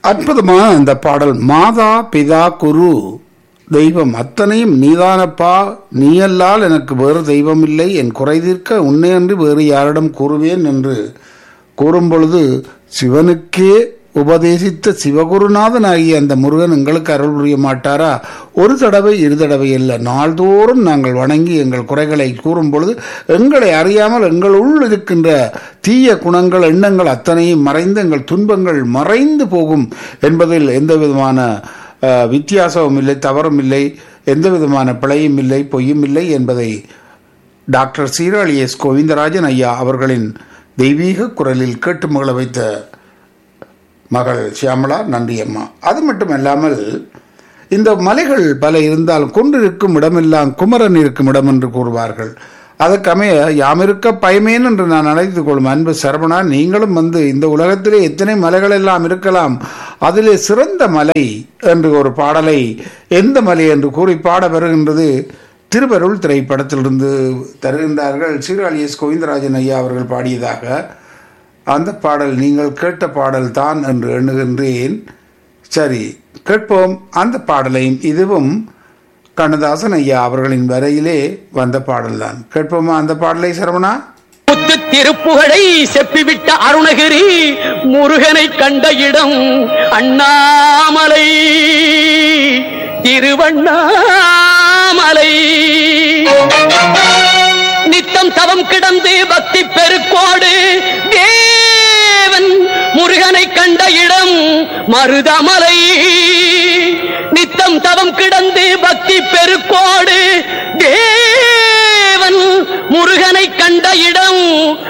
அற்புதமான அந்த பாடல் மாதா பிதா குரு தெய்வம் அத்தனையும் நீதானப்பா நீயல்லால் எனக்கு வேறு தெய்வம் இல்லை என் குறை தீர்க்க உன்னையன்றி வேறு யாரிடம் கூறுவேன் என்று கூறும் பொழுது சிவனுக்கே உபதேசித்த சிவகுருநாதன் ஆகிய அந்த முருகன் எங்களுக்கு அருள் புரிய மாட்டாரா ஒரு தடவை இரு தடவை அல்ல நாள்தோறும் நாங்கள் வணங்கி எங்கள் குறைகளை கூறும் பொழுது எங்களை அறியாமல் எங்கள் உள் இருக்கின்ற தீய குணங்கள் எண்ணங்கள் அத்தனையும் மறைந்து எங்கள் துன்பங்கள் மறைந்து போகும் என்பதில் எந்த விதமான அஹ், வித்தியாசமும் இல்லை தவறும் இல்லை எந்த விதமான பிழையும் இல்லை பொய்யும் இல்லை என்பதை டாக்டர் சீராளி எஸ் கோவிந்தராஜன் ஐயா அவர்களின் தெய்வீக குரலில் கேட்டு மகள வைத்த மகள் சியாமளா நன்றி அம்மா அது மட்டுமல்லாமல் இந்த மலைகள் பல இருந்தால் கொண்டிருக்கும் இடமெல்லாம் குமரன் இருக்கும் இடம் என்று கூறுவார்கள் அதற்கமைய யாம் இருக்க பயமேன் என்று நான் அழைத்துக் கொள்ளும் அன்பு சரவணா நீங்களும் வந்து இந்த உலகத்திலே எத்தனை மலைகள் எல்லாம் இருக்கலாம் அதிலே சிறந்த மலை என்று ஒரு பாடலை எந்த மலை என்று கூறி பாட வருகின்றது திருவருள் திரைப்படத்திலிருந்து தருகின்றார்கள் சீராளி எஸ் கோவிந்தராஜன் ஐயா அவர்கள் பாடியதாக அந்த பாடல் நீங்கள் கேட்ட பாடல் தான் என்று எண்ணுகின்றேன் சரி கேட்போம் அந்த பாடலையும் இதுவும் கண்ணதாசன் ஐயா அவர்களின் வரையிலே வந்த பாடல்தான் கேட்போமா அந்த பாடலை சரவணா முத்து திருப்புகழை செப்பிவிட்ட அருணகிரி முருகனை கண்ட இடம் அண்ணாமலை திருவண்ணாமலை நித்தம் தவம் கிடந்து பக்தி பெருக்கோடு தேவன் முருகனை கண்ட இடம் மருதமலை நித்தம் தவம் கிடந்து